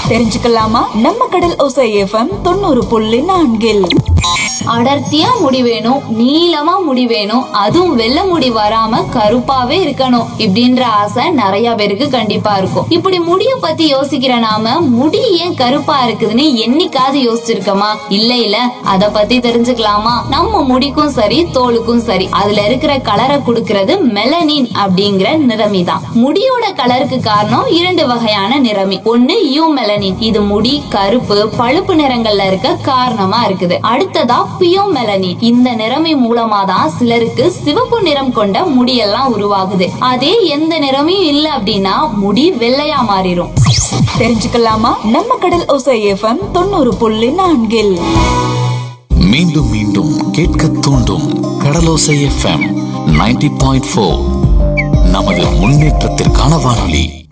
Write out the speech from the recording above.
தெரிஞ்சுக்கலாமா நம்ம கடல் ஒசை எஃப்எம் தொண்ணூறு புள்ளி நான்கில் அடர்த்தியா முடி வேணும் நீளமா முடி வேணும் அதுவும் வெள்ளை முடி வராம கருப்பாவே இருக்கணும் இப்படின்ற ஆசை நிறைய பேருக்கு கண்டிப்பா இருக்கும் இப்படி முடிய பத்தி யோசிக்கிற நாம முடி ஏன் கருப்பா இருக்குதுன்னு என்னைக்காவது யோசிச்சிருக்கோமா இல்ல இல்ல அத பத்தி தெரிஞ்சுக்கலாமா நம்ம முடிக்கும் சரி தோலுக்கும் சரி அதுல இருக்கிற கலரை கொடுக்கறது மெலனின் அப்படிங்கிற நிறமி தான் முடியோட கலருக்கு காரணம் இரண்டு வகையான நிறமி ஒண்ணு யூ மெலனின் இது முடி கருப்பு பழுப்பு நிறங்கள்ல இருக்க காரணமா இருக்குது அடுத்ததா பியோ மெலனின் இந்த நிறமி மூலமா தான் சிலருக்கு சிவப்பு நிறம் கொண்ட முடியெல்லாம் உருவாகுது அதே எந்த நிறமையும் இல்ல அப்படின்னா முடி வெள்ளையா மாறிடும் தெரிஞ்சுக்கலாமா நம்ம கடல் ஒசை எஃப்எம் தொண்ணூறு புள்ளி நான்கில் மீண்டும் மீண்டும் கேட்க தூண்டும் Kadalosai FM ninety point four நமது முன்னேற்றத்திற்கான வானொலி